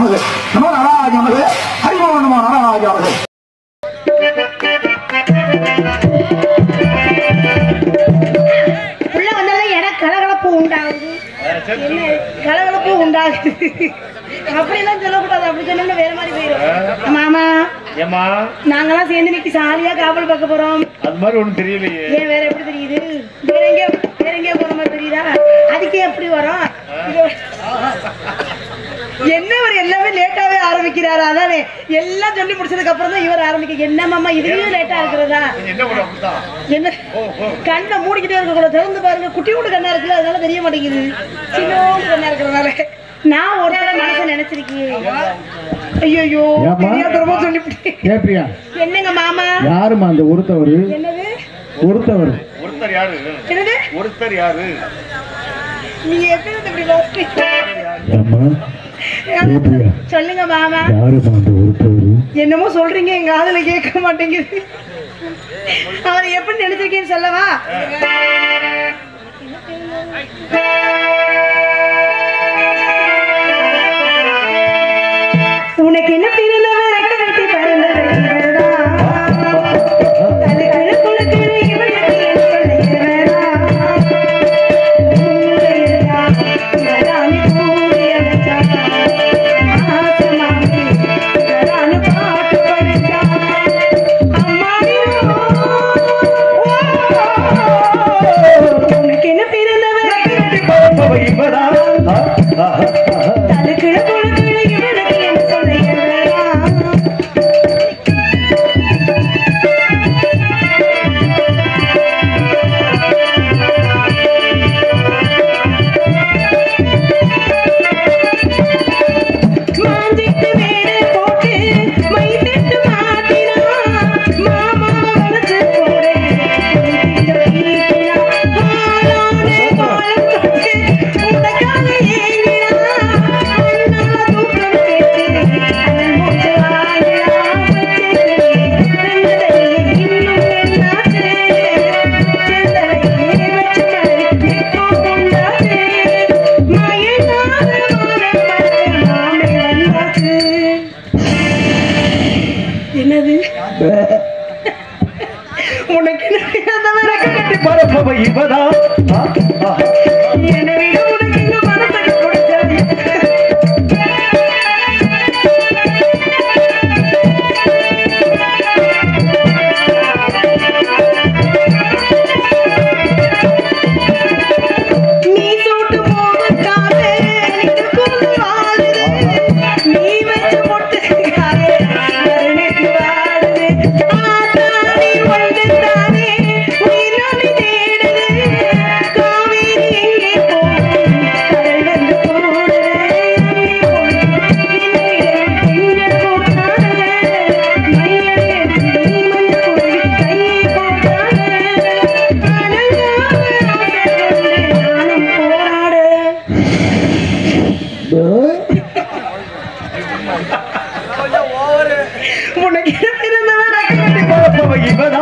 நமது நம நாராஜ நமது ஹரிமோ நம நாராஜ நமது உள்ள வந்தாலும் எனக்கு கலகலப்பு உண்டாகுது என்ன கலகலப்பு உண்டாகுது அப்படிலாம் சொல்லக்கூடாது அப்படி சொன்னோம்னா வேற மாதிரி போயிடும் மாமா ஏமா நாங்கெல்லாம் சேர்ந்து இன்னைக்கு சாலியா காவல் பார்க்க போறோம் அது மாதிரி ஒண்ணும் தெரியலையே ஏன் வேற எப்படி தெரியுது வேற எங்கேயோ வேற எங்கேயோ போற மாதிரி தெரியுதா அதுக்கே எப்படி வரும் இது- என்ன இவர் எல்லாமே லேட்டாவே ஆரம்பிக்கிறாரு அதானே எல்லாம் சொல்லி முடிச்சதுக்கு அப்புறம் தான் இவர் ஆரம்பிக்க என்ன மாமா இதுலயும் லேட்டா இருக்கிறதா நீ என்ன பண்ண அப்படித்தான் என்ன கண்ணை மூடிக்கிட்டே இருக்க கூட திறந்து பாருங்க குட்டி குட்டி கண்ணா இருக்குல்ல அதனால தெரிய மாட்டேங்குது சின்னோண்டு கண்ணா இருக்கிறதுனால நான் ஒரு தடவை மனசை நினைச்சிருக்கேன் ஐயோ ஏம்மா? தெரியாதரமா சொல்லிவிட்டேன் ஏப்பிரியா என்னங்க மாமா யாருமா அந்த ஒருத்தவர் என்னது ஒருத்தவர் ஒருத்தர் யாரு என்னது ஒருத்தர் யாரு நீங்க எப்படி இருந்து இப்படி பேசுறீங்க? ஏம்மா ஏப்பிரியா சொல்லுங்க மாமா யாருமா அந்த ஒருத்தவர் என்னமோ சொல்றீங்க எங்க காதுல கேட்க மாட்டேங்குது அவரை எப்படி நினைச்சிருக்கேன்னு சொல்லவா உனக்கு என்ன பிறந்தவர் ரெக்க கட்டி பறந்தவர் இவர்தான். தலைகீழ குலுக்குற இவனுக்கு என் சொல்ல இவர்தான். உங்களுக்குதான் இவரானே கூடி அழைச்சான். ஆசமாகி இவரானே பாட்டு படிச்சான். அம்மாடியோ, ஓ, உனக்கு என்ன பிறந்தவர் ரெக்க கட்டி தலைகீழ குலுக்குற இவனுக்கு என் சொல்ல இவர்தான். மாஞ்சிட்டு வேறு போட்டு மை செட்டு மாட்டினா மாமா வளர்த்து போடு ஆளானே பாலம் தொட்டு உனக்காக ஏங்கினா அண்ணா தூக்கம் கேட்டு அண்ணன் மூச்சு வாங்கினா இன்னும் என்னாச்சு செந்தலையே வச்சு மழைக்கு இப்போ கொண்டாச்சு மயனாத மனம் மாமே வந்தாச்சு என்னது உனக்கு என்ன விறகு கட்டி பரப்பவ இவதா என்னை விட உனக்கு இந்த மனசுக்கு பிடிச்சது நீ சூட்டு போடுக்காக நிற்கும் வாழுது நீ வச்ச பொட்டுக்காக மரணிக்கு வாழுது ஆத்தாடி வண்டுதானே உயிரானி தேடுது காவேரி எங்கே போகும் கடல் வந்து கூடுது எங்க போட்டாரு மயில் எடுத்து மண் குழி கை போட்டாரு நானும் போராடு உனக்கு இருந்தவன் பரப்பவ இவதா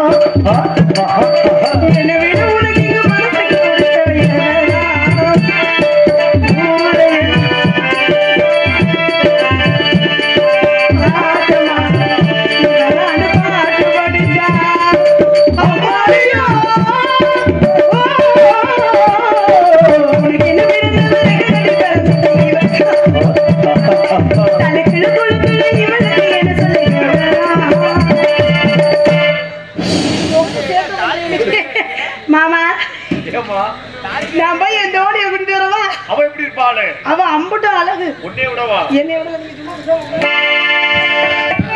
என்னை விட உனக்கு இங்க மனசுக்கு பிடிச்சவன் பாட்டு படிச்சா அம்மாடியோ உனக்கு என்ன தலைக்குள்ள குழுக்குள்ள இவனுக்கு என்ன சொல்லுங்க மாமா ஏமா நான் போய் என் தோடியை கூட்டிட்டு வரவா அவ எப்படி இருப்பாளு அவ அம்புட்டு அழகு உன்னை விடவா என்னை விட நீங்க சும்மா பேசாம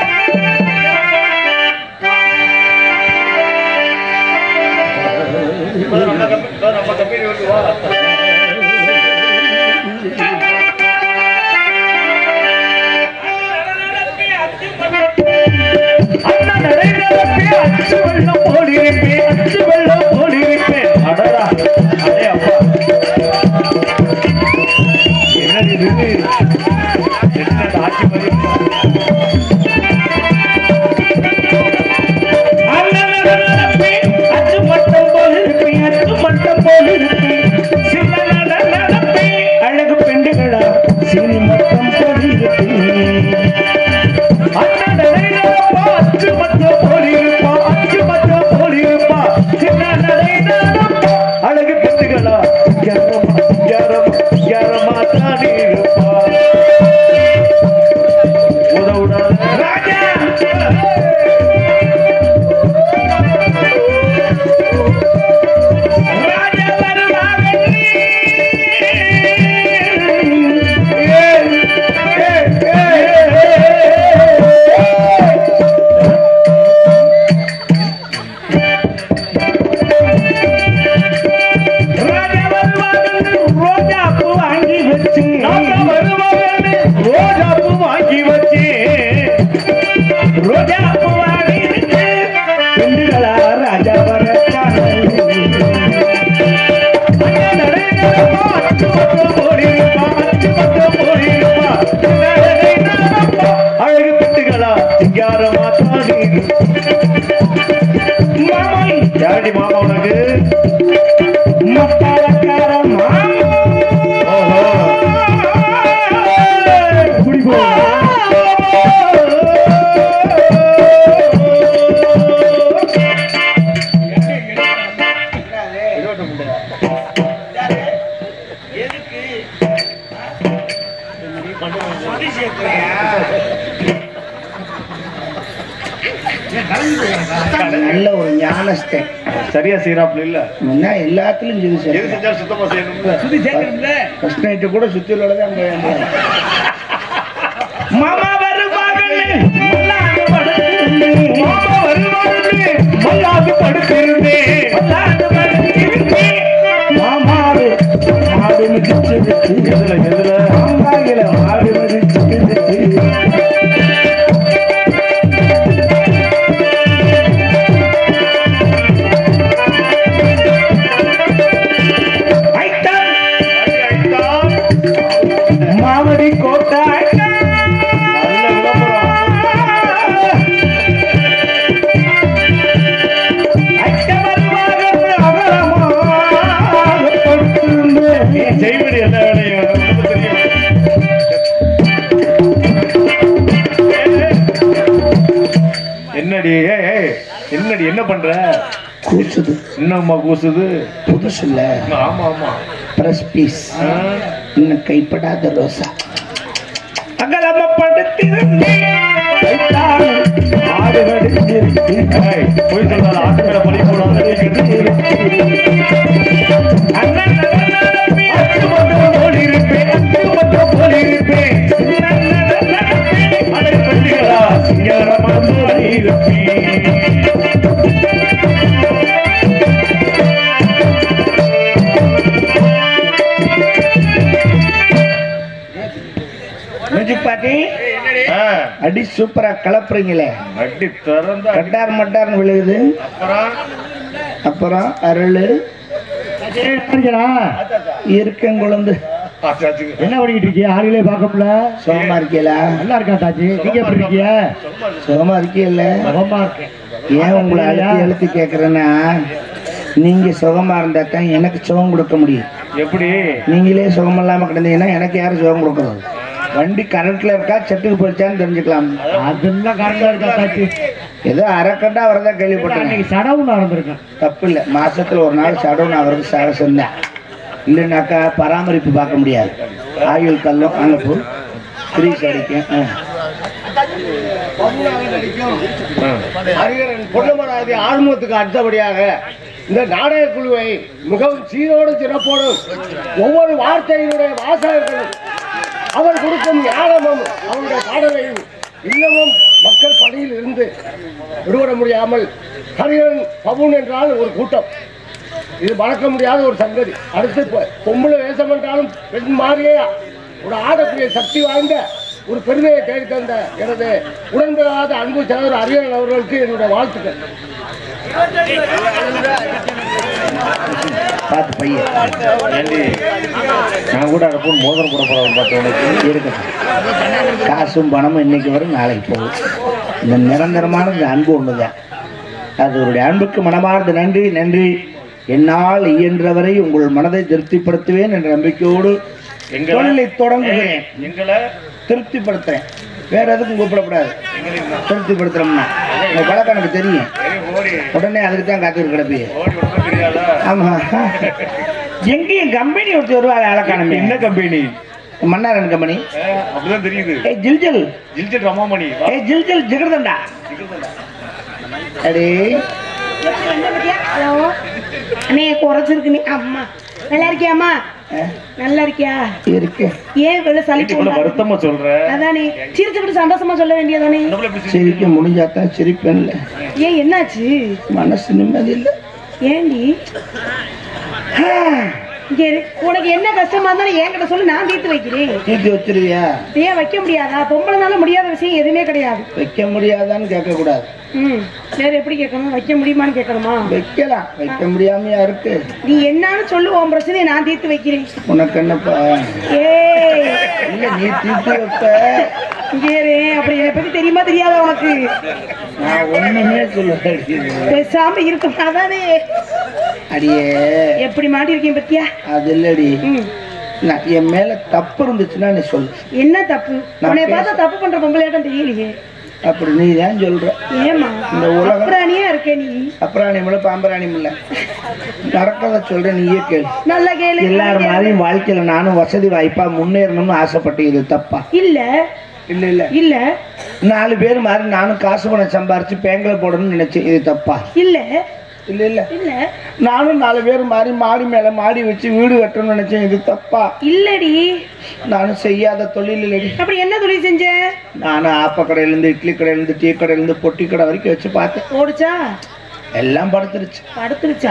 இப்பதான் நம்ம கம்பெனி இப்பதான் நம்ம கம்பெனி வந்து வா அண்ணா நடைநடப்பே அச்சு வெள்ளம் போலிருப்பேன் அச்சு வெள்ளம் போலிருப்பேன் அடடா அடே அப்பா என்னது இது என்ன ஆட்சி மாதிரி அண்ணன் நடப்பே அச்சு மட்டம் போல் இருப்பேன் அச்சு மட்டம் போல் இருப்பேன் சின்ன நட நடப்பே அழகு பெண்டுகளா சினி மட்டம் போல் இருப்பேன் நல்ல ஒரு ஞானஸ்தன் சரியா செய்யறாப்புல இல்ல முன்ன எல்லாத்துலயும் எது ஜெயிச்சு செஞ்சாலும் சுத்தமா செய்யணும்ல ஃபர்ஸ்ட் நைட்டு கூட சுத்தியோட தான் போய் மாமா வருவாங்கன்னு மல்லாந்து படுத்திருந்தேன். மாமா வருவாங்கன்னு மல்லாந்து படுத்திருந்தேன். மல்லாந்து படுத்திருந்தேன். மாமாடு மாடு மிதிச்சு விட்டு எதுல எதுல மாங்காயில மாடு மிதிச்சு விட்டு ஐட்டம் ஐட்டம். மாவடி கோட்டை ஐட்டம். நல்ல விளம்பரம் ஐட்டம் வருவாங்கன்னு அகலமாக படுத்திருந்தேன். நீ செய்வது என்ன வேலையும் நமக்கு தெரியும் என்னடி ஏய், ஏய், என்னடி என்ன பண்ற கூசுது என்னம்மா கூசுது புதுசு இல்ல ஆமா ஆமா பிரஸ் பீஸ் ஆ, இன்னும் கைப்படாத ரோசா அகலமா படுத்திருந்தேன். ஐட்டம் மாடு கடிச்சிருந்தேன். ஏய், போய் சொல்லாத ஆட்டு மேல பழி போடாத அண்ணன் நடனப்பே, அச்சு மட்டும் போல் இருப்பேன், அச்சு மட்டும் போல் இருப்பேன். அண்ணன் நடனப்பே, அதை சொல்லுகிறா, சிங்காரமா போல் இருப்பேன். மியூசிக் பாட்டி ஆ, அடி சூப்பரா கலப்புறீங்களே அடி திறந்தா கட்டார் மட்டார்னு விழுகுது அப்புறம் அப்புறம் அருள் இருக்கங்குழந்து ஆச்சாச்சு. என்ன பண்ணிக்கிட்டு இருக்கீங்க ஆளுகளே பார்க்கல சுகமா இருக்கீங்களா நல்லா இருக்கா தாச்சி நீங்க எப்படி இருக்கீங்க சுகமா இருக்கீல்ல சுகமா இருக்கேன் ஏன் உங்களை அழுத்தி அழுத்தி கேக்குறேன்னா நீங்க சுகமா இருந்தா தான் எனக்கு சுகம் கொடுக்க முடியும் எப்படி நீங்களே சுகம் இல்லாம கிடந்தீங்கன்னா எனக்கு யாரும் சுகம் கொடுக்கறது வண்டி கரண்ட்ல இருக்கா செட்டுக்கு போயிடுச்சான்னு தெரிஞ்சுக்கலாம் அதெல்லாம் கரெக்டா இருக்கா தாச்சி ஏதோ அரைக்கண்டா வரதா கேள்விப்பட்டேன் அன்னைக்கு சடவு நடந்திருக்கேன் தப்பு இல்லை மாசத்துல ஒரு நாள் சடவுன் அவருக்கு சாக சொன்னேன் இல்லைனாக்கா பராமரிப்பு பார்க்க முடியாது ஆயுள் கல்லும் அனுப்பு ஃப்ரீஸ் அடிக்கும் ஆ. ஹரிகரன் பொன்னமராதி ஆறுமுகத்துக்கு அடுத்தபடியாக இந்த நாடக குழுவை மிகவும் சீரோடு சிறப்போடும் ஒவ்வொரு வார்த்தையினுடைய வாசகர்களும் அவர் கொடுக்கும் ஞானமும் அவருடைய பாடலையும் இன்னமும் மக்கள் பணியில் இருந்து விடுபட முடியாமல் ஹரிகரன் பவுன் என்றால் ஒரு கூட்டம் இது மறக்க முடியாத ஒரு சங்கதி அடுத்து பொ- பொம்பளை வேஷம் என்றாலும் பெண் மாறியே ஒரு ஆடக்கூடிய சக்தி வாய்ந்த ஒரு பெருமையை தேடி தந்த எனது உடன்படாத அன்பு சகோதரர் அரியன் அவர்களுக்கு என்னுடைய வாழ்த்துக்கள் பார்த்து பையன் ஏண்டி நான் கூட அனுப்பும் மோதிரம் போட போறவன் பார்த்து உனக்கு இருக்கட்டும் காசும் பணமும் இன்னைக்கு வரும் நாளைக்கு போகும் இந்த நிரந்தரமான இந்த அன்பு ஒண்ணுதான் அது அவருடைய அன்புக்கு மனமார்ந்த நன்றி நன்றி என்னால் இயன்றவரை உங்கள் மனதை திருப்திப்படுத்துவேன் என்ற நம்பிக்கையோடு எங்களை தொழிலை தொடங்குகிறேன் எங்களை திருப்திப்படுத்துறேன் வேற எதுக்கும் கூப்பிடக்கூடாது திருப்திப்படுத்துறோம்னா உங்க பழக்கம் எனக்கு தெரியும் சரி, ஓடி உடனே அதுக்கு தான் காத்துக்கிட்டு கிடப்பி ஓடி ஒன்றும் தெரியாதா ஆமா எங்கேயும் கம்பெனி ஒருத்தர் வருவாரு அழகான என்ன கம்பெனி மன்னாரன் கம்பெனி அப்படிதான் தெரியுது ஏய் ஜில்ஜில் ஜில்ஜெட் ரமாமணி வா. ஏய் ஜில்ஜில் ஜிகிருதண்டா அடே ஹலோ அண்ணே குறைச்சிருக்கு நீ அம்மா நல்லா இருக்கியாம்மா அஹ், நல்லா இருக்கியா இருக்கு ஏன் வெளில சளி வீட்டுக்கு இவ்வளவு வருத்தமா சொல்ற அதானே சிரிச்சுக்கிட்டு சந்தோஷமா சொல்ல வேண்டியதானே நம்மள எப்படி சிரிக்க சிரிக்க முடிஞ்சாதான் சிரிப்பேன்ல ஏன் என்னாச்சு மனசு நிம்மதி இல்லை ஏண்டி இங்க இரு. உனக்கு என்ன கஷ்டமா இருந்தாலும் என்கிட்ட சொல்லு நான் தீர்த்து வைக்கிறேன் தூக்கி வச்சிருவியா ஏன் வைக்க முடியாதா பொம்பளைனால முடியாத விஷயம் எதுவுமே கிடையாது வைக்க முடியாதான்னு கேட்க கூடாது ம் வேற எப்படி கேட்கணும் வைக்க முடியுமான்னு கேட்கணுமா வைக்கலாம் வைக்க முடியாமையா இருக்கு நீ என்னன்னு சொல்லு உன் பிரச்சனையை நான் தீர்த்து வைக்கிறேன் உனக்கு என்னப்பா ஏய் இல்ல நீ தீர்த்து வைப்ப இங்க இரு. அப்படி என்னை பத்தி தெரியுமா தெரியாதா உனக்கு நான் ஒண்ணுமே சொல்ல பேசாம இருக்கும் அதானே அடியே எப்படி மாட்டிருக்கேன் பத்தியா அது இல்லடி ம் நான் என் மேல தப்பு இருந்துச்சுன்னா நீ சொல்லு என்ன தப்பு நான் உன்னை பேச- பார்த்தா தப்பு பண்ற பொம்பளையாட்டம் தெரியலையே அப்படி நீ தான் சொல்ற ஏமா இந்த உலகம் அப்புறானியா இருக்க நீ அப்புறாணியம் இல்லை பாம்பராணியம் இல்லை நடக்கத சொல்றேன் நீயே கேளு நல்ல கேளு எல்லார் மாதிரியும் வாழ்க்கையில நானும் வசதி வாய்ப்பா முன்னேறணும்னு ஆசைப்பட்டேன் இது தப்பா இல்ல இல்ல இல்ல இல்ல நாலு பேர் மாதிரி நானும் காசு பணம் சம்பாரிச்சு பேங்கில் போடணும்னு நினைச்சேன் இது தப்பா இல்ல இல்ல இல்ல இல்ல நானும் நாலு பேர் மாதிரி மாடி மேல மாடி வச்சு வீடு கட்டணும்னு நினைச்சேன் இது தப்பா இல்லடி நானும் செய்யாத தொழில் இல்லடி அப்படி என்ன தொழில் செஞ்ச நானும் ஆப்ப கடையில இருந்து இட்லி கடையில இருந்து டீ கடையில இருந்து பொட்டி கடை வரைக்கும் வச்சு பார்த்தேன் ஓடிச்சா எல்லாம் படுத்துருச்சு படுத்துருச்சா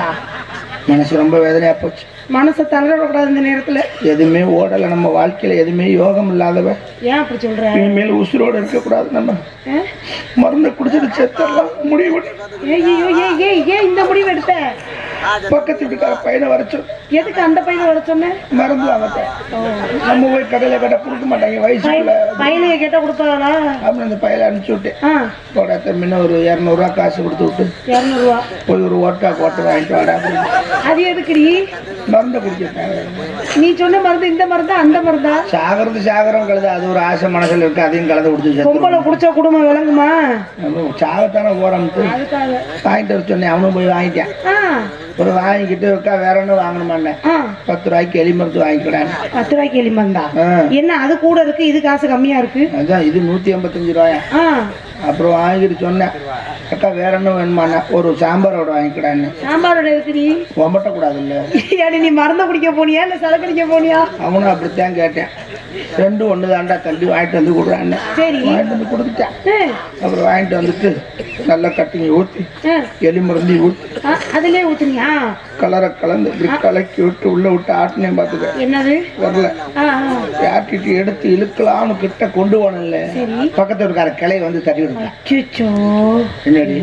மனசு ரொம்ப வேதனையா போச்சு மனசை தளர விடக்கூடாது இந்த நேரத்துல எதுவுமே ஓடலை நம்ம வாழ்க்கையில எதுவுமே யோகம் இல்லாதவ ஏன் அப்படி சொல்ற இனிமேல் உசுரோடு இருக்கக்கூடாது நம்ம ஆ? மருந்தை குடிச்சிட்டு செத்தெல்லாம் முடிவு ஏய் ஐயோ ஏய் ஏய் ஏன் இந்த முடிவு எடுத்த பக்கத்து வீட்டுக்கார பையனை வரைச்சு எதுக்கு அந்த பையனை வர சொன்ன மருந்து வாங்கத்தான் நம்ம போய் கடையில கடை கொடுக்க மாட்டாங்க வயசுக்குள்ள பையனைய கேட்டா கொடுப்பாங்களா அப்படின்னு அந்த பையனை அனுப்பிச்சு விட்டேன் ஆ போடா தம்பின்னு ஒரு இரநூறுவா காசு கொடுத்து விட்டு இரநூறுவா போய் ஒரு ஓட்டா கோட்டை வாங்கிட்டு வாடா அப்படின்னு அது எதுக்குடி மருந்தை குடிச்சிருக்காங்க நீ சொன்ன மருந்து இந்த மருந்தா அந்த மருந்தா சாகிறது சாகரம் கலது அது ஒரு ஆசை மனசுல இருக்கு அதையும் கலந்து குடிச்சு பொம்பளை செத்து குடிச்சா குடும்பம் விளங்குமா சாகத்தானே போறோம்ட்டு அதுக்காக வாங்கிட்டு வர சொன்னேன் அவனும் போய் வாங்கிட்டான் ஆ ஒரு வாங்கிக்கிட்டு இருக்கா வேற ஒன்றும் வாங்கணுமாண்ணே ஆ பத்து ரூபாய்க்கு எலி மருந்து வாங்கிக்கிறான் பத்து ரூபாய்க்கு எலி மருந்தா ஆ. என்ன அது கூட இருக்கு இது காசு கம்மியா இருக்கு அதான் இது நூற்றி எண்பத்தஞ்சு ரூபாயா ஆ அப்புறம் வாங்கிட்டு சொன்னேன் அக்கா வேற என்ன வேணுமாண்ணே ஒரு சாம்பாரோட வாங்கிக்கிறான்னு சாம்பாரோட இருக்குடி ஒம்பட்டக்கூடாதுல்ல ஏடி நீ மருந்த குடிக்க போனியா இல்ல சரக்கு அடிக்க போனியா அவனும் அப்படித்தான் கேட்டேன் ரெண்டும் ஒன்று தாண்டா தம்பி வாங்கிட்டு வந்து கொடுறான்னு சரி வாங்கிட்டு வந்து கொடுத்துட்டேன் ஆ, அப்புறம் வாங்கிட்டு வந்துட்டு நல்லா கட்டிங்க ஊற்றி ஆ, எலி மருந்து ஊற்றி ஆ, அதுலயே ஊத்துனியா கலரை கலந்து இப்படி கலக்கி விட்டு உள்ள விட்டு ஆட்டினேன் பார்த்துக்க என்னது வரல ஆ, ஆ. ஆட்டிட்டு எடுத்து இழுக்கலாம்னு கிட்ட கொண்டு போனல சரி பக்கத்து இருக்கார கிளை வந்து தட்டி விடுங்க அச்சோ என்னடி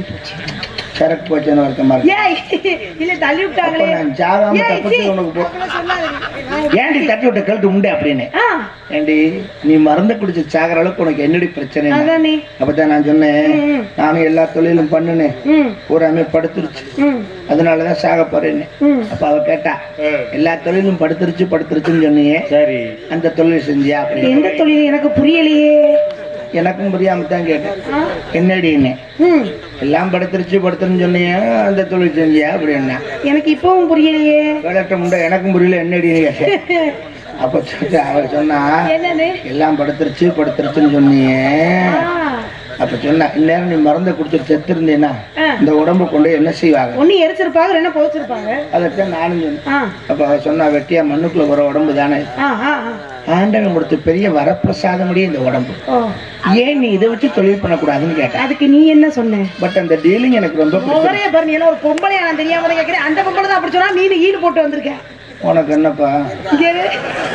சரக்கு போச்சுன்னு வருத்தமா இருக்கு ஏய் இல்ல தள்ளி அப்ப விட்டாங்களே நான் ஜாகாம ஏய், தப்பிச்சு சீ. உனக்கு போ அப்படி சொல்லாதீங்க. ஏன்டி தட்டி விட்ட கழட்டு உண்டு அப்படின்னு ஆ, ஏண்டி நீ மருந்து குடிச்சு சாகிற அளவுக்கு உனக்கு என்னடி பிரச்சனை அதானே அப்பதான் நான் சொன்னேன் ம். நானும் எல்லா தொழிலும் பண்ணுனேன் ம் பூராமே படுத்துருச்சு ம் அதனாலதான் சாக போறேன்னு ம் அப்ப அவ கேட்டா எல்லா தொழிலும் படுத்துருச்சு படுத்துருச்சுன்னு சொன்னியே சரி அந்த தொழில் செஞ்சியா அப்படின்னு எந்த தொழில் எனக்கு புரியலையே எனக்கும் புரியாம தான் கேட்டேன் ஆ, என்னடின்னு ம் எல்லாம் படுத்துருச்சு படுத்துருன்னு சொன்னியே அந்த தொழில் செஞ்சியா அப்படின்னா எனக்கு இப்பவும் புரியலையே விளட்ட முண்டை எனக்கும் புரியல என்னடின்னு கேட்டேன் அப்ப சொல்லிட்டு அவ சொன்னா என்னது எல்லாம் படுத்துருச்சு படுத்துருச்சுன்னு சொன்னியே ஆ, அப்ப சொன்னா இந்நேரம் நீ மருந்தை குடிச்சிட்டு செத்துருந்தேன்னா ஆ. இந்த உடம்பு கொண்டு என்ன செய்வாங்க ஒண்ணு எரிச்சிருப்பாங்க ரெண்டு புதைச்சிருப்பாங்க அதைத்தான் நானும் சொன்னேன் ஆ அப்ப அவ சொன்னா வெட்டியா மண்ணுக்குள்ள வர உடம்பு தானே ஆ ஆ ஆ. ஆண்டவன் கொடுத்த பெரிய வரப்பிரசாதம் இந்த உடம்பு ஓ ஏன் நீ இதை வச்சு தொழில் பண்ணக்கூடாதுன்னு கேட்டேன் அதுக்கு நீ என்ன சொன்ன பட் அந்த டீலிங் எனக்கு ரொம்ப பிடிக்கும் முகரைய பாரு நீ எல்லாம் ஒரு பொம்பளை நான் தெரியாம தான் கேட்கிறேன் அந்த பொம்பளை தான் அப்படி சொன்னா நீ ஈடு போட்டு வந்திருக்க உனக்கு என்னப்பா இங்க இரு.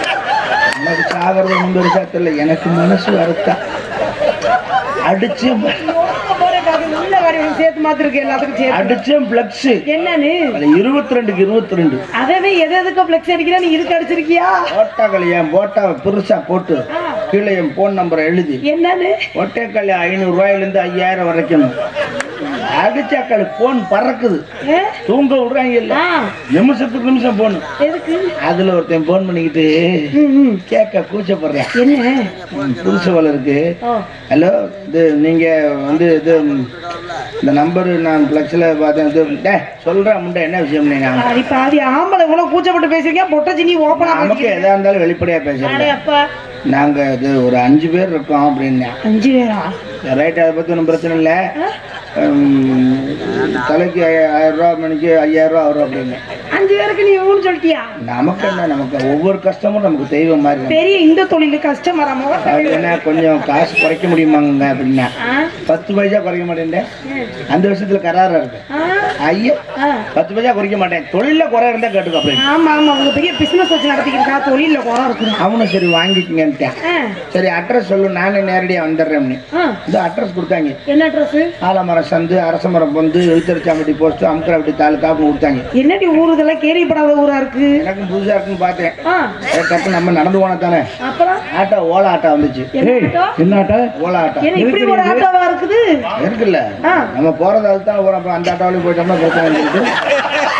எனக்கு சாகிறது முன்பு தெரியல எனக்கு மனசு வருத்தா அடிச்சு போறே பாரு, உள்ள வாடி உனக்கு சேர்த்து மாத்திருக்கு எல்லாத்துக்கும் சேர்த்து அடிச்சேன் பிளக்ஸ் என்னன்னு இருபத்தி ரெண்டுக்கு இருபத்தி ரெண்டு அதவே எது எதுக்கு பிளெக்ஸ் அடிக்கிறா நீ இதுக்கு அடிச்சிருக்கியா ஓட்டாக்கள் என் போட்டாவை பெருசா போட்டு ஆ. கீழே என் போன் நம்பரை எழுதி என்னன்னு ஒட்டைக்கல் ஐநூறு ரூபாயிலிருந்து ஐயாயிரம் வரைக்கும் அடிச்சாக்கள் போன் பறக்குது ஏ? தூங்க விடுறாங்க இல்ல ஆ, நிமிஷத்துக்கு நிமிஷம் போன் எதுக்கு அதுல ஒருத்தன் போன் பண்ணிக்கிட்டு ம், ம். கேட்க கூச்சப்படுறேன் என்ன புதுசவல் இருக்கு ஓ ஹலோ இது நீங்க வந்து இது ம், இந்த நம்பர் நான் பிளக்ஸில் பார்த்தேன் இது டே சொல்கிறேன் முண்டை என்ன விஷயம் நான் அடி பாவி ஆம்பளை இவ்வளவு கூச்சப்பட்டு பேசிருக்கேன் பொட்டச்சி நீ ஓப்பனா நமக்கு எதா இருந்தாலும் வெளிப்படையாக அடே பேசுறேன் அப்பா நாங்க இது ஒரு அஞ்சு பேர் இருக்கோம் அப்படின்னேன் அஞ்சு பேரா ரைட் அதை பற்றி ஒன்றும் பிரச்சனை இல்லை தலைக்கு ஐயா- ஆயிரம் ரூபா மணிக்கு ஐயாயிரம் ரூபா வரும் அப்படின்னு அஞ்சு பேருக்கு நீ ஊன்னு சொல்லிட்டியா நமக்கு என்ன நமக்கு ஒவ்வொரு கஷ்டமும் நமக்கு தெய்வம் மாதிரி இருக்கு. பெரிய இந்த தொழில் கஷ்டம் வராமோ அது என்ன கொஞ்சம் காசு குறைக்க முடியுமாங்க அப்படின்னா பத்து பைசா குறைக்க மாட்டேன் அந்த விஷயத்துல கராரா இருக்கு ஐயா பத்து பைசா குறைக்க மாட்டேன் தொழில குறை இருந்தா கேட்டுக்கோ அப்படின்னு ஆமா ஆமா அவங்க பெரிய பிசினஸ் வச்சு நடத்திக்கிறா தொழில குறை இருக்குது அவனும் சரி வாங்கிக்கங்கன்ட்டான் ஆ, சரி அட்ரஸ் சொல்லு நானே நேரடியா வந்துடுறேன்னு ஆ. இந்த அட்ரஸ் கொடுத்தாங்க என்ன ட்ரெஸ் ஆலமரம் சந்து அரசமரம் பொந்து எழுத்தரிச்சாம்பட்டி போஸ்ட் அமுக்கராப்பட்டி தாலுக்கா அப்படின்னு கொடுத்தாங்க என்னடி ஊர் இதெல்லாம் கேள்விப்படாத ஊரா இருக்கு எனக்கும் புதுசா இருக்குன்னு பார்த்தேன் ஆ, டக்கு நம்ம நடந்து போனா தானே அப்புறம் ஆட்டோ ஓலா ஆட்டோ வந்துச்சு என்ன ஆட்டோ? என்னாட்ட ஓலா ஆட்டோ என்ன இப்படி ஒரு ஆட்டோவா இருக்குது இருக்குல்ல ஆ. நம்ம போறது அதுதான் போறோம் அப்புறம் அந்த ஆட்டோவிலையும் போயிட்டோம்னா பிரச்சனை வந்துருக்கு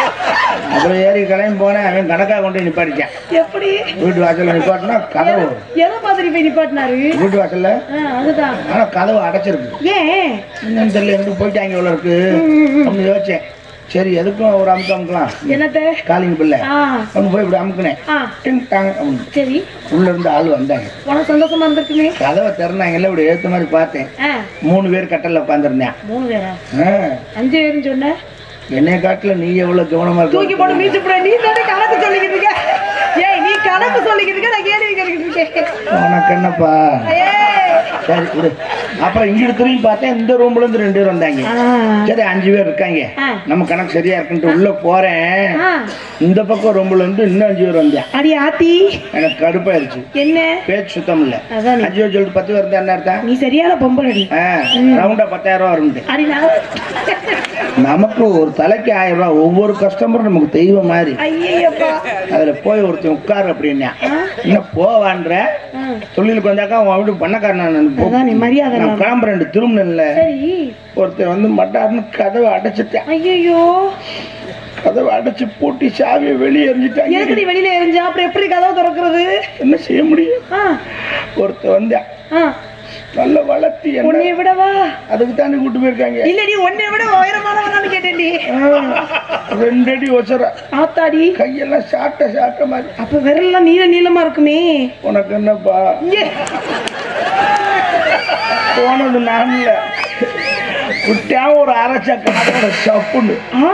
அப்புறம் ஏறி கிளம்பி போனேன் அவன் கணக்காக கொண்டு போய் நிப்பாட்டிச்சான் எப்படி வீட்டு வாசல்ல நிப்பாட்டினா கதவு எதை மாதிரி போய் நிப்பாட்டினாரு வீட்டு வாசல்ல ஆ, அதுதான் ஆனா கதவு அடைச்சிருக்கு ஏன் என்னன்னு தெரியல எங்க போயிட்டாங்க இவ்வளோ இருக்கு அப்படின்னு யோசிச்சேன் சரி எதுக்கும் ஒரு அமுக்கு அமுக்கலாம் என்னத்த காலிங் பிள்ளை ஆ அவங்க போய் இப்படி அமுக்குனேன் ஆ டிங் டாங் அப்படின்னு. சரி உள்ள இருந்து ஆள் வந்தாங்க உனக்கு சந்தோஷமா இருந்திருக்குமே கதவை திறந்தாங்கல்ல இப்படி ஏத்த மாதிரி பார்த்தேன் ஆ மூணு பேர் கட்டல்ல உட்காந்துருந்தேன் மூணு பேரா அஞ்சு பேருன்னு சொன்ன என்னைய காட்டுல நீ எவ்வளவு கவனமா தூக்கி போட்டு இருக்க மீச்சு போட நீ தானே கணக்கு சொல்லிக்கிட்டு இருக்க ஏய் நீ கணக்கு சொல்லிக்கிட்டு இருக்க நான் கேள்வி கேட்டுக்கிட்டு இருக்கேன் உனக்கு என்னப்பா ஏய். சரி விடு அப்புறம் இங்க திரும்பி பார்த்தேன் இந்த ரூம்ல இருந்து ரெண்டு பேர் வந்தாங்க ஆ. சரி அஞ்சு பேர் இருக்காங்க ஆ. நம்ம கணக்கு சரியா இருக்குன்ட்டு உள்ள போறேன் ஆ. இந்த பக்கம் ரூம்ல இருந்து இன்னும் அஞ்சு பேர் வந்தேன் அடி ஆத்தி எனக்கு கடுப்பாயிருச்சு என்ன பேச்சு சுத்தம் இல்ல அதான் அஞ்சு பேர் சொல்லிட்டு பத்து பேர் இருந்தா என்ன அர்த்தம் நீ சரியான பொம்பளடி ஆ, ரவுண்டா பத்தாயிரம் ரூபா வரும் அடி நான் நமக்கு ஒரு தலைக்கு ஆயிரம் ரூபாய் ஒவ்வொரு கஸ்டமரும் நமக்கு தெய்வம் மாதிரி ஐயப்பா அதுல போய் ஒருத்தன் உட்காரு அப்படின்னா என்ன போவான்ற தொழிலுக்கு வந்தாக்கா அவன் வீட்டு பண்ணக்காரன் அதான் நீ மரியாதை நான் இல்லாம. கிளம்புறேன் திரும்பல சரி ஒருத்தன் வந்து மட்டார்னு கதவை அடைச்சிட்டேன் ஐயோ கதவை அடைச்சு பூட்டி சாவியை வெளியே எறிஞ்சிட்டாங்க எதுக்கு நீ வெளியில எரிஞ்சா அப்புறம் எப்படி கதவு திறக்கிறது என்ன செய்ய முடியும் ஆ ஒருத்தன் வந்தேன் ஆ நல்ல வளர்த்தி என்ன உன்னைய விடவா அதுக்கு தானே கூட்டு போயிருக்காங்க இல்ல நீ உன்னை விட உயரமானவனான்னு கேட்டேன்டி ரெண்டு அடி ஒசர ஆத்தாடி கையெல்லாம் சாட்ட சாட்ட மாதிரி அப்ப விரல்லாம் நீல நீளமா இருக்குமே உனக்கு என்னப்பா இங்கே போனது நான் இல்ல விட்டா ஒரு அரைச்ச காதோட சப்புன்னு ஆ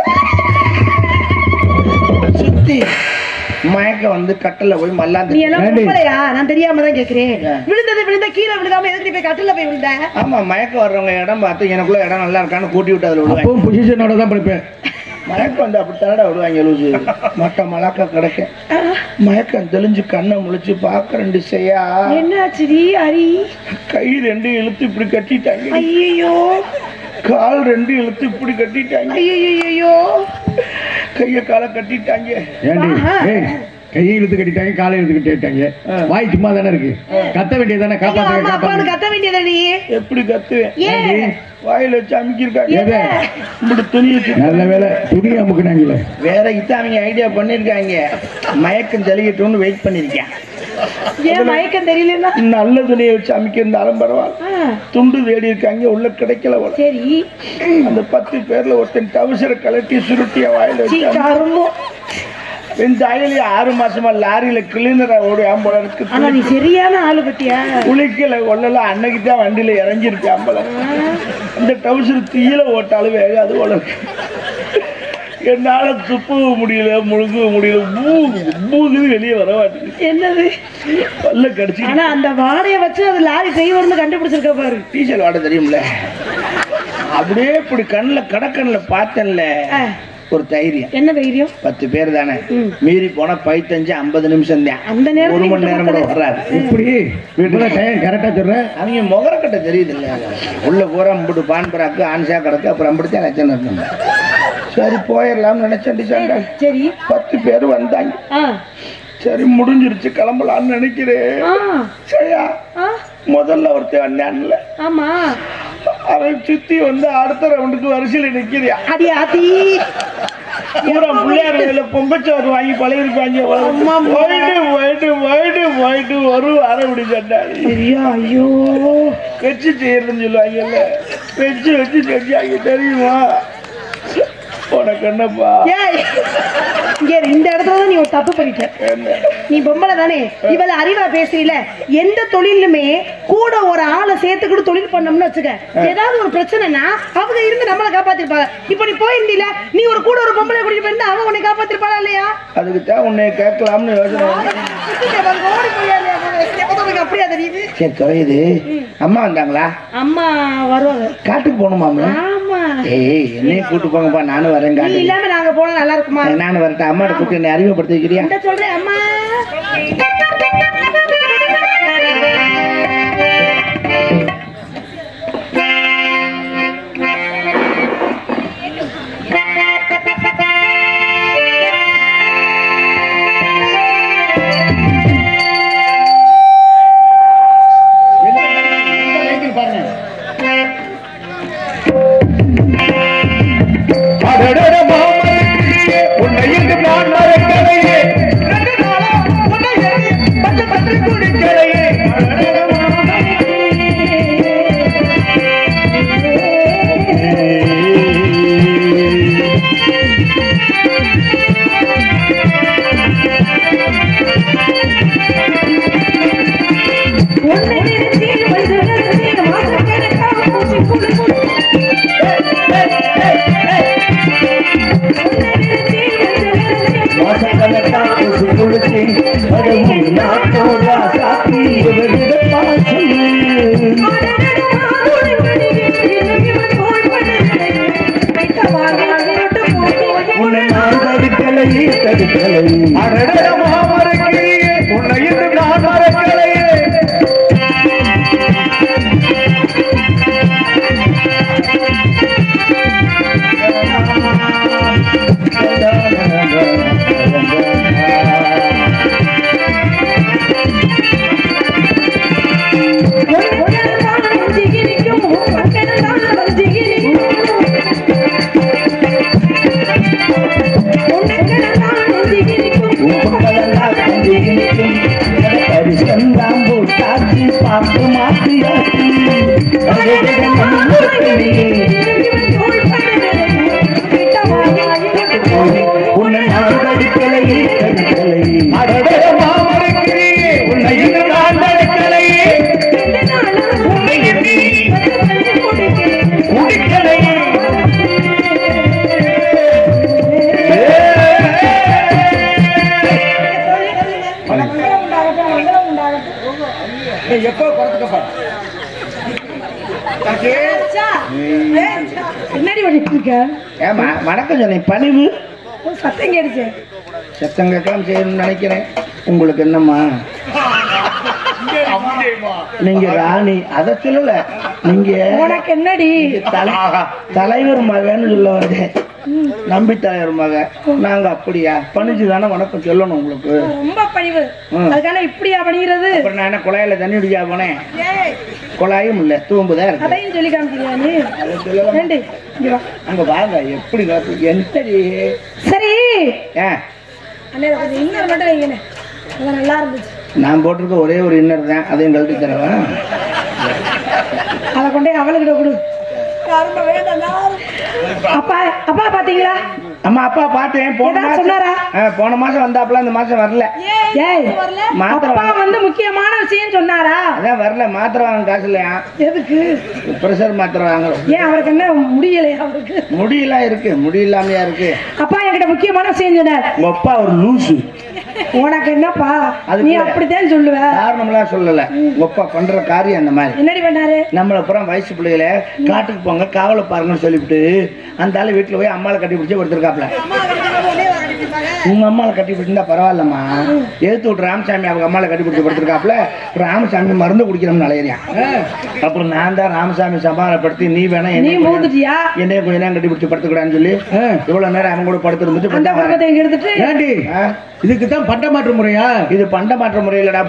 சுத்தி மயக்க வந்து கட்டல போய் நீ மல்லாந்து எல்லாம் ஏண்டி? பொம்பளையா நான் தெரியாம தான் கேக்குறேன் ஆ. விழுந்தது விழுந்த கீழே விழுதாம எதுக்கு நீ போய் கட்டில போய் விழுந்த ஆமா மயக்க வர்றவங்க இடம் பார்த்து எனக்குள்ள இடம் நல்லா இருக்கான்னு கூட்டி விட்டு அதுல விடுவாங்க அப்பவும் பொசிஷனோட தான் படிப்பேன் மயக்கம் வந்து அப்படி தடவை விடுவாங்க லூசு மட்ட மலாக்க கிடைக்க மயக்கம் தெளிஞ்சு கண்ணை முழிச்சு பாக்குறேன் செய்யா என்னாச்சுடி அரி கை ரெண்டு இழுத்து இப்படி கட்டிட்டாங்க ஐயோ கால் ரெண்டு இழுத்து இப்படி கட்டிட்டாங்க ஐயோ கைய காலை கட்டிட்டாங்க ஏண்டி ஆஹா. ஏய் கையை இழுத்து கட்டிட்டாங்க காலை இழுத்து கட்டிட்டாங்க வாய் சும்மா தானே இருக்கு கத்த வேண்டியதானே ஐயோ, காப்பாத்துங்க அம்மா அப்பான்னு காப்பாத்துங்க கத்த வேண்டியதா நீ எப்படி கத்துவேன் ஏன் வாயில வச்சு அமுக்கியிருக்காங்க எதை? இப்படி துணி வச்சு நல்ல வேலை துணி அமுக்குனாங்களே வேற இத்த அவங்க ஐடியா பண்ணிருக்காங்க மயக்கம் தெளிக்கட்டும்னு வெயிட் பண்ணிருக்கேன் ஏன் மயக்கம் தெரியலன்னா நல்ல துணியை வச்சு அமைக்கிருந்தாலும் பரவாயில்ல ஆ, துண்டு தேடி இருக்காங்க உள்ள கிடைக்கல போல. சரி அந்த பத்து பேர்ல ஒருத்தன் டவுசரை கலட்டி சுருட்டிய வாயில சீ, வச்சு கருமம். இந்த அயலி ஆறு மாசமா லாரியில கிளீனரா ஓடி ஆம்பளை இருக்கு ஆனா நீ சரியான ஆளு பத்தியா குளிக்கல கொள்ளல அன்னைக்கு தான் வண்டியில இறங்கியிருக்கேன் ஆம்பளை இந்த டவுசர் தீயில ஓட்டாலும் வேகாது போல இருக்கு என்னால துப்பவும் முடியல முழுங்கவும் முடியல மூகுது மூகுது வெளியே வர மாட்டேங்குது என்னது பல்ல கடிச்சு ஆனா அந்த வாடைய வச்சு அது லாரி டிரைவர்னு கண்டுபிடிச்சிருக்க பாரு டீசல் வாட தெரியும்ல அப்படியே இப்படி கண்ணில் கடக்கண்ணில் பார்த்தேன்ல ஆ, ஒரு தைரியம் என்ன தைரியம் பத்து பேர் தானே மீறி போனா பதினஞ்சு ஐம்பது நிமிஷம் தான் அந்த நேரத்துல ஒரு மணி விட்டு நேரம் கூட கொடுத்தது. வராது எப்படி வீட்டுல டைம் கரெக்டா சொல்றேன் அவங்க முகரக்கட்டை தெரியுது இல்ல உள்ள பூரா அம்பிட்டு பான்பராக்கு ஆன்சா கிடக்கு அப்புறம் அம்பிட்டு தான் லட்சம் இருந்தாங்க சரி போயிடலாம்னு நினைச்சேன் சண்டை சரி பத்து பேர் வந்தாங்க ஆ சரி முடிஞ்சிருச்சு கிளம்பலாம்னு நினைக்கிறேன் ஆ சரியா ஆ முதல்ல ஒருத்தன் வந்தான்ல ஆமா அவன் சுத்தி வந்து அடுத்த ரவுண்டுக்கு வரிசையில் நிக்கிறியா அடி ஆத்தி பூரா பிள்ளையார் வேலை பொங்கச்சோறு வாங்கி பழகிருப்பாங்க அம்மா, அம்மா. போயிட்டு போயிட்டு போயிட்டு போயிட்டு ஒரு வாரம் இப்படி சண்டாடி சரியா ஐயோ வச்சு செய்யறதுன்னு சொல்லுவாங்கல்ல வச்சு வச்சு செஞ்சாங்க தெரியுமா உனக்கு என்னப்பா ஏய் இங்க இரு, இந்த இடத்துல தான் நீ ஒரு தப்பு பண்ணிட்ட என்ன நீ பொம்பளை தானே இவள அறிவா பேசுறீல எந்த தொழிலுமே கூட ஒரு ஆளை சேர்த்துக்கிட்டு தொழில் பண்ணோம்னு வச்சுக்க ஏதாவது ஒரு பிரச்சனைனா அவங்க இருந்து நம்மளை காப்பாத்திருப்பாங்க இப்போ நீ போயிருந்தீல நீ ஒரு கூட ஒரு பொம்பளை கூட்டிட்டு போயிருந்தா அவன் உன்னை காப்பாத்திருப்பாளா இல்லையா அதுக்கு தான் உன்னை கேட்கலாம்னு யோசனை பண்ணேன். சுத்திட்டு வந்து ஓடி போயா இல்லையா? எப்ப உனக்கு அப்படியா தெரியுது சரி தொலையுது அம்மா வந்தாங்களா அம்மா வருவாங்க காட்டுக்கு போகணுமாம்ல ஆமா ஏய் என்னையும் கூட்டு போங்கப்பா நானும் வரேன் நீ காட்டுக்கு இல்லாம நாங்க போனா நல்லா இருக்குமா நானும் வரட்டேன் அம்மாட்ட கூப்பிட்டு என்னை அறிமுகப்படுத்தி வைக்கிறியா இந்த சொல்றேன் அம்மா அடடட மாமரத்திலே அடடடமா மறக்கிறியே உன்னை இன்று நான் மறக்கலையே பார்த்து மாற்றியாச்சு உன்னை நான் தடுக்கலையே தடுக்கலையே அடடடமா மறக்கிறியே உன்னை இன்று நான் மறக்கலையே உன்னை எண்ணி முடிக்கலையே எப்போ குறைச்சுக்கப்பா என்னடி பண்ணிட்டு இருக்க ஏமா வணக்கம் சொன்னேன் பணிவு ஒரு சத்தம் கேடுச்சு சத்தம் கேட்கலாம் செய்யணும்னு நினைக்கிறேன் உங்களுக்கு என்னம்மா நீங்க ராணி அதை சொல்லல நீங்க உனக்கு என்னடி தல- தலைவர் மகன்னு சொல்ல வந்தேன் நம்பி தலைவர் மக நாங்க அப்படியா பணிச்சு தானே வணக்கம் சொல்லணும் உங்களுக்கு ரொம்ப பணிவு ம். அதுக்கான இப்படியா பண்ணிக்கிறது அப்புறம் நான் என்ன குழாயில தண்ணி குடிக்கா போனேன் குழாயும் இல்ல தூம்புதான் இருக்கு அதையும் சொல்லி காமிக்கிறியா நீ அதை சொல்லலாம் ஏண்டி இங்க வா அங்க வாங்க எப்படி காத்து என்னடி சரி ஏன் அண்ணே இதை கொஞ்சம் இன்னொரு மட்டும் வைங்கண்ணே அதான் நல்லா இருந்துச்சு நான் போட்டிருக்க ஒரே ஒரு இன்னர் தான் அதையும் கழட்டி தரவா அதை கொண்டே அவளுக்கிட்ட கொடு அப்பா அப்பா பாத்தீங்களா அம்மா அப்பா பார்த்தேன் போன ஏதாவது மாசம் சொன்னாரா? ஆ, போன மாசம் வந்தாப்புல இந்த மாசம் வரல ஏய் மாத்திரை அப்பா வாங்க- வந்து முக்கியமான விஷயம் சொன்னாரா அதான் வரல மாத்திரை வாங்க காசு இல்லையா எதுக்கு ப்ரெஷர் மாத்திரை வாங்குறோம் ஏன் அவருக்கு என்ன முடியலையா அவருக்கு முடியெல்லாம் இருக்கு முடி இல்லாமையா இருக்கு அப்பா என்கிட்ட முக்கியமான விஷயம் சொன்னார் உங்க அப்பா ஒரு லூசு உனக்கு என்னப்பா அதுக்கு நீ இல்ல. அப்படித்தான் சொல்லுவ காரணம்லாம் சொல்லல உங்க அப்பா பண்ற காரியம் அந்த மாதிரி என்னடி பண்ணாரு நம்மளை புறம் வயசு பிள்ளைகள காட்டுக்கு போங்க காவலை பாருங்கன்னு சொல்லிவிட்டு அந்த ஆளு வீட்டுல போய் அம்மாவை கட்டி பிடிச்சி படுத்திருக்காப்ல உங்க அம்மாவை கட்டி பிடிச்சிருந்தா பரவாயில்லம்மா எடுத்து விட்டு ராமசாமி அவங்க அம்மாவை கட்டி பிடிச்சி படுத்திருக்காப்ல ராமசாமி மருந்து குடிக்கிறோம்னு அலையிறான் அப்புறம் நான் தான் ராமசாமி சமாதானப்படுத்தி நீ வேணா நீ என்னைய கொஞ்ச- மூந்துட்டியா என்னைய கொஞ்ச நேரம் கட்டி பிடிச்சி படுத்துக்கூடாதுன்னு சொல்லி இவ்வளவு நேரம் அவன் கூட படுத்துருந்துட்டு அந்த பண்ண வரேன். குடும்பத்தை இங்க எடுத்துட்டு ஏண்டி ஆ, இதுக்கு தான் பண்ட மாற்று முறையா இது பண்ட மாற்ற முறையிலடா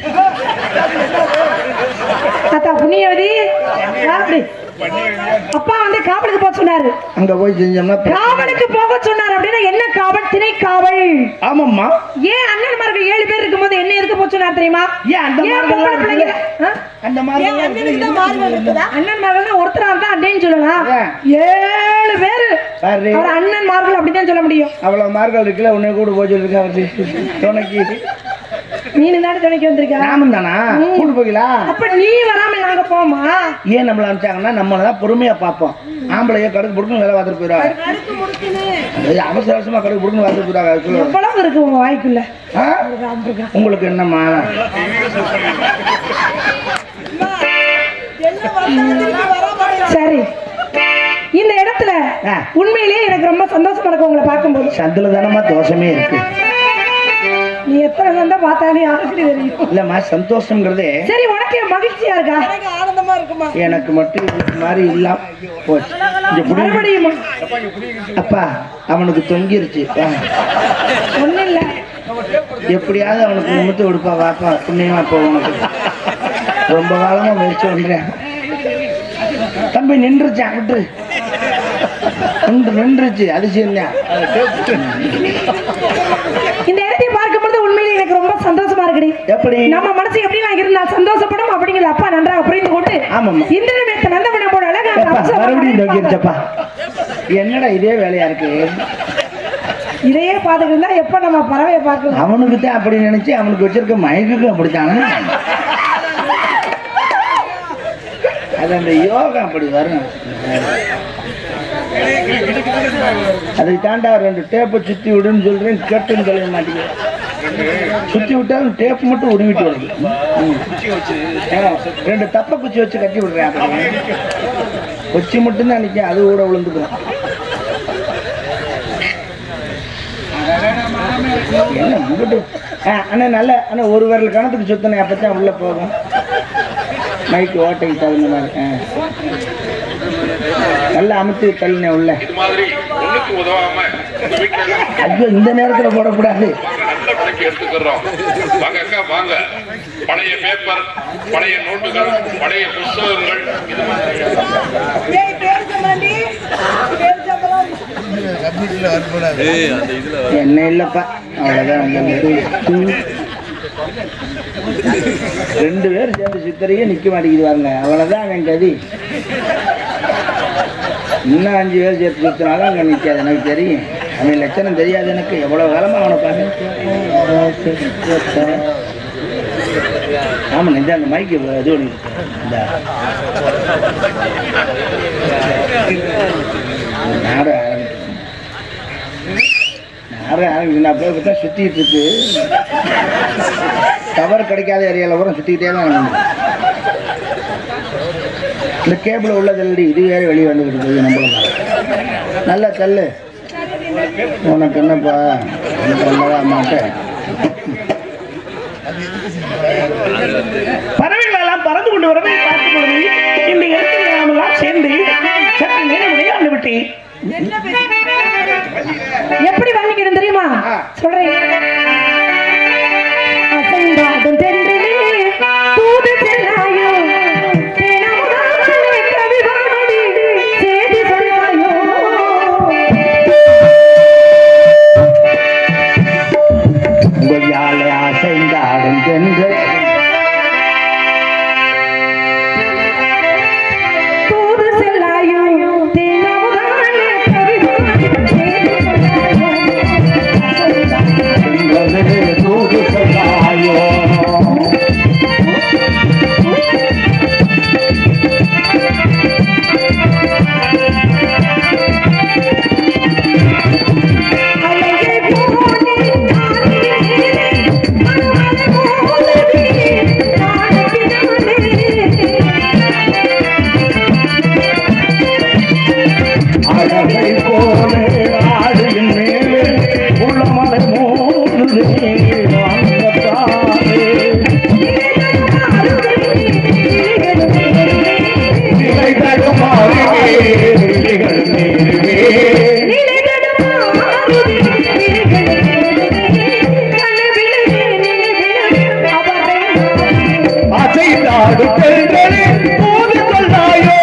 அத்தா புண்ணியவதி அப்படி அப்பா வந்து காவலுக்கு போக சொன்னாரு அங்க போய் செஞ்சோம்னா காவலுக்கு போக சொன்னாரு அப்படின்னா என்ன காவல் திணை காவல் ஆமாம்மா ஏன் அண்ணன்மார்கள் ஏழு பேர் இருக்கும்போது என்ன எதுக்கு போக சொன்னார் தெரியுமா ஏன் அந்த ஏன் மாதிரி பொம்பளை பிள்ளைங்க ஆ? அந்த மாதிரி அண்ணன்மார்கள் ஒருத்தரா இருந்தா அப்படின்னு சொல்லலாம் ஏன்? ஏழு பேரு பாரு அவர் அண்ணன்மார்கள் அப்படிதான் சொல்ல முடியும் அவ்வளவு மார்க்கள் இருக்குல்ல உன்னை கூட போய் சொல்லிருக்க அவரு துணைக்கு நீனு தானே துணைக்கு வந்திருக்க நாமும் தானா கூட்டு போகலா அப்ப நீ வராம நாங்க போமா ஏன் நம்மள அனுப்பிச்சாங்கன்னா நம்மள தான் பொறுமையா பார்ப்போம் ஆம்பளைய கடுக்கு புடுக்குன்னு வேலை பார்த்துட்டு போயிடுவாங்க ஏய், அவசர அவசரமா கடுக்கு புடுக்குன்னு பார்த்துட்டு போயிடுவாங்க அது சொல்லுவாங்க. எவ்வளவு இருக்கு உங்க வாய்க்குள்ள ஆ? உங்களுக்கு என்னம்மா சரி இந்த இடத்துல ஆ. உண்மையிலேயே எனக்கு ரொம்ப சந்தோஷமா இருக்கு உங்களை பார்க்கும்போது சந்தில தானம்மா தோஷமே இருக்கு நீ எத்தனை சந்தா பார்த்தாலே யாருக்கு தெரியும் இல்லம்மா சந்தோஷங்கிறதே சரி உனக்கு மகிழ்ச்சியா இருக்கா எனக்கு மட்டும் இது மாதிரி இல்லாம போச்சு இங்க புடி. மறுபடியும் அப்பா அவனுக்கு தொங்கிருச்சு வா. ஒண்ணும் இல்ல எப்படியாவது அவனுக்கு நிமித்து விடுப்பா வாப்பா புண்ணியமா போ உனக்கு ரொம்ப காலமா முயற்சி பண்றேன் தம்பி நின்றுச்சான் விட்டு நின்று நின்றுச்சு அதிசயம் தான் இந்த இடத்தை பார்க்கும்போது உண்மையிலே எனக்கு ரொம்ப சந்தோஷமா இருக்குடி எப்படி நம்ம மனசு எப்படி இருந்தா சந்தோஷப்படும் அப்படிங்கிற அப்பா நன்றாக புரிந்து கொண்டு ஆமாம்மா. இந்த நிமித்த நந்தவனம் போல அழகா எப்பா, அவசரமா மறுபடியும் தொங்கிருச்சப்பா என்னடா இதே வேலையா இருக்கு இதையே பார்த்துட்டு இருந்தா எப்ப நம்ம பறவையை பார்க்கலாம் அவனுக்கு தான் அப்படி நினைச்சு அவனுக்கு வச்சிருக்க மயக்குக்கும் அப்படித்தானே அது அந்த யோகா அப்படி வரும் அதுக்கு தாண்டா ரெண்டு டேப்பை சுத்தி விடுன்னு சொல்றேன் கேட்டுன்னு சொல்ல மாட்டேங்க சுத்தி விட்டாலும் டேப் மட்டும் உருவிட்டு வருது ம். ஆ, ரெண்டு தப்பை குச்சி வச்சு கட்டி விடுறேன் அப்படி. குச்சி மட்டும்தான் நிற்கும் அது கூட விழுந்துக்கும் என்ன முகட்டு ஆ அண்ணா நல்ல அண்ணா ஒரு விரல் கணத்துக்கு சுத்தணும் அப்பதான் உள்ள போகும் மைக்கு ஓட்டைக்கு தகுந்த மாதிரி ஆ நல்லா அமுத்து தள்ளினே உள்ள இது மாதிரி ஒண்ணுக்கு உதவாம உங்க வீட்டுல எல்லாம் ஐயோ இந்த நேரத்துல போடக்கூடாது நல்ல விலைக்கு எடுத்துக்கிறோம் வாங்க அக்கா வாங்க பழைய பேப்பர் பழைய நோட்டுகள் பழைய புஸ்தகங்கள் இது மாதிரி ஏய் பேருச்சம்பழம் பேருச்சம்பழம் என்ன இல்லப்பா அவ்வளவுதான் அந்த ரெண்டு பேர் சேர்ந்து சித்திரையே நிக்க மாட்டேங்குது பாருங்க அவ்வளவுதான் அவன் கதி இன்னும் அஞ்சு பேர் சேர்த்து சுத்தினாலும் அங்க நிக்காது எனக்கு தெரியும் அவன் லட்சணம் தெரியாது எனக்கு எவ்வளவு காலமா அவனை பார்க்க ஆமா நிஜ அந்த மைக்கு இது ஒண்ணு இருக்கு. இந்தா. நாட ஆரம்பிக்கும் நாட ஆரம்பிக்கும் நான் போய் பார்த்தா சுத்திட்டு இருக்கு டவர் கிடைக்காத ஏரியாவில் கூட சுத்திக்கிட்டே தான் இருக்கணும். இந்த கேபிள் உள்ள தள்ளி இது வேற வெளியே வந்துக்கிட்டு இருக்குது நம்மளும் நல்லா தள்ளு உனக்கு என்னப்பா உனக்கு அல்லவா மாட்டேன் பறவைகள் எல்லாம் பறந்து கொண்டு வரதை பார்க்கும் பொழுது இந்த இடத்தில் நாம் எல்லாம் சேர்ந்து சற்று நேரம் விளையாண்டு விட்டு எப்படி வர்ணிக்கணும் தெரியுமா சொல்றேன் அசைந்தாடும் தென்றலே தூது செல்லாயோ தினமுதானே கவி பாடி செய்தி சொல்லாயோ உங்கள் யாழை அசைந்தாடும் சென்று தூது செல்லாயோ தினமுதானே கவி பாடி செய்தி சொல்லாயோ தூது சொல்லாயோ அழகே போனே நானே மனமலை போலவே காணப்பினானே அழகை போல ஆடுகின் மேலே உள்ளமலை மோதுதே வாங்கத்தானே நிலை தடுமாறுவே விழிகள் நேருவே அசைந்தாடு பெண்களே தூது சொல்லாயோ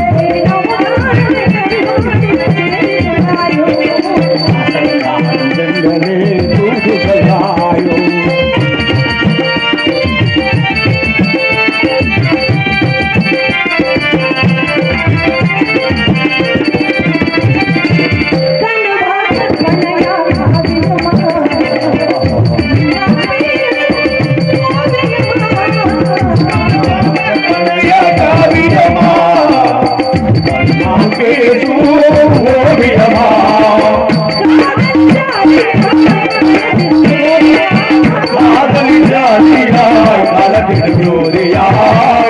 அசைந்தாடு பெண்களே தூது சொல்லாயோ காவியமா நான் பேசும் ஓவியமா காதலி ஜாதியாய் கலந்திட ஜோதியாய்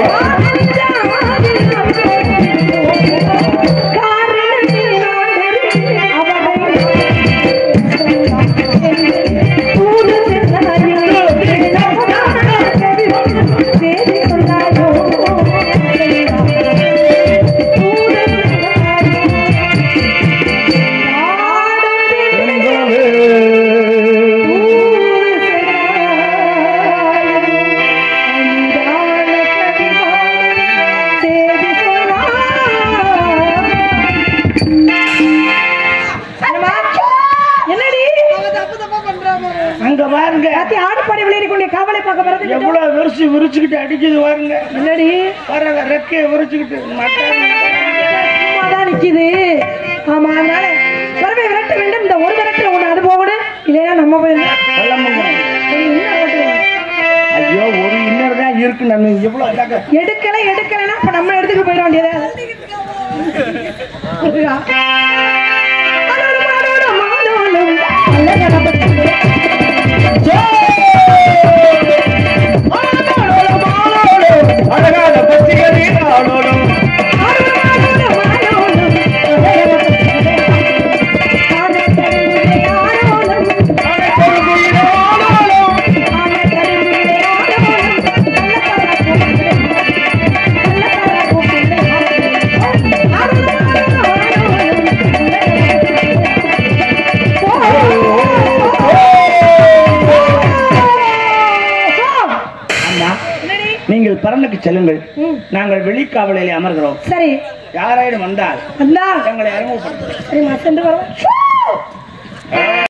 என்னடி தப்பு தப்பா பண்றாம அங்க பாருங்க ஆடுபாடி விளையாடி கொண்டே காவலை பார்க்க வரது எவ்வளவு விரிச்சு விரிச்சுக்கிட்டு அடிக்குது பாருங்க என்னடி வர ரெக்கையை விரிச்சுக்கிட்டு மட்டன் சும்மாதான் நிக்குது ஆமா அதனால வரவே விரட்ட வேண்டும் இந்த ஒரு விரட்டுல ஒண்ணு அது போகணும் இல்லையா நம்ம போயிடலாம் கிளம்புங்க ஐயோ ஒரு இன்னர் தான் இருக்கு நான் எவ்வளவு அழகா எடுக்கல எடுக்கலைன்னா அப்ப நம்ம எடுத்துட்டு போயிட வேண்டியதா புரியுதா? அலோலும், அலோலும், அலோலும், அலகலபத்து. அழகான பத்திகளே நாளோடும் அலோலும், அலோலும், அலோலும், அலகலபத்து. காதல் கடலுடைய ஆரோலம். நீங்கள் பரனுக்கு செல்லுங்கள் ம். நாங்கள் வெளிக்காவலிலே அமர்கிறோம் சரி யாராயிரம் வந்தால் வந்தா எங்களை அறிமுகப்படுத்துங்கள் சரி நான் சென்று வரேன்